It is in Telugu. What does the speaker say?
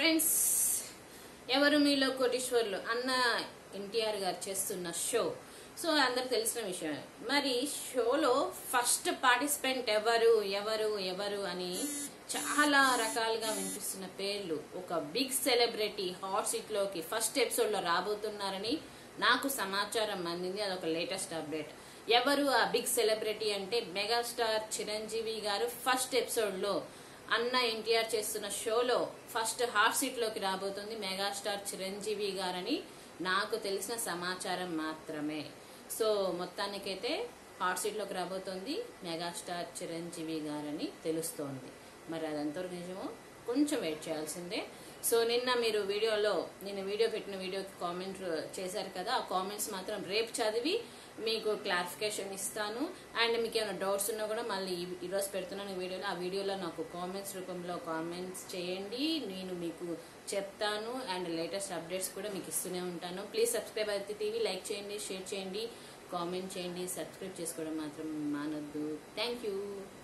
ఫ్రెండ్స్ ఎవరు మీలో కోటీశ్వర్లు అన్న ఎన్టీఆర్ గారు చేస్తున్న షో సో అందరు తెలిసిన విషయమే మరి షోలో ఫస్ట్ పార్టిసిపెంట్ ఎవరు ఎవరు ఎవరు అని చాలా రకాలుగా వినిపిస్తున్న పేర్లు ఒక బిగ్ సెలబ్రిటీ హాట్ సీట్ లోకి ఫస్ట్ ఎపిసోడ్ లో రాబోతున్నారని నాకు సమాచారం అందింది అదొక లేటెస్ట్ అప్డేట్ ఎవరు ఆ బిగ్ సెలబ్రిటీ అంటే megastar Chiranjeevi garu first episode లో అన్న ఎన్టీఆర్ చేస్తున్న షోలో ఫస్ట్ హాఫ్ సీట్ లోకి రాబోతుంది మెగాస్టార్ చిరంజీవి గారని నాకు తెలిసిన సమాచారం మాత్రమే సో మొత్తానికైతే హాట్ సీట్ లోకి రాబోతోంది మెగాస్టార్ చిరంజీవి గారని తెలుస్తోంది మరి అది ఎంతవరకు నిజమో కొంచెం వెయిట్ చేయాల్సిందే సో నిన్న మీరు వీడియోలో నేను వీడియో పెట్టిన వీడియోకి కామెంట్ చేశారు కదా ఆ కామెంట్స్ మాత్రం రేపు చదివి మీకు క్లారిఫికేషన్ ఇస్తాను అండ్ మీకు ఏమైనా డౌట్స్ ఉన్నా కూడా మళ్ళీ ఈ- ఈరోజు పెడుతున్నాను వీడియోలో ఆ వీడియోలో నాకు కామెంట్స్ రూపంలో కామెంట్స్ చేయండి నేను మీకు చెప్తాను అండ్ లేటెస్ట్ అప్డేట్స్ కూడా మీకు ఇస్తూనే ఉంటాను ప్లీజ్ సబ్స్క్రైబ్ అయితే టీవీ లైక్ చేయండి షేర్ చేయండి కామెంట్ చేయండి సబ్స్క్రైబ్ చేసుకోవడం మాత్రం మానొద్దు థ్యాంక్ యూ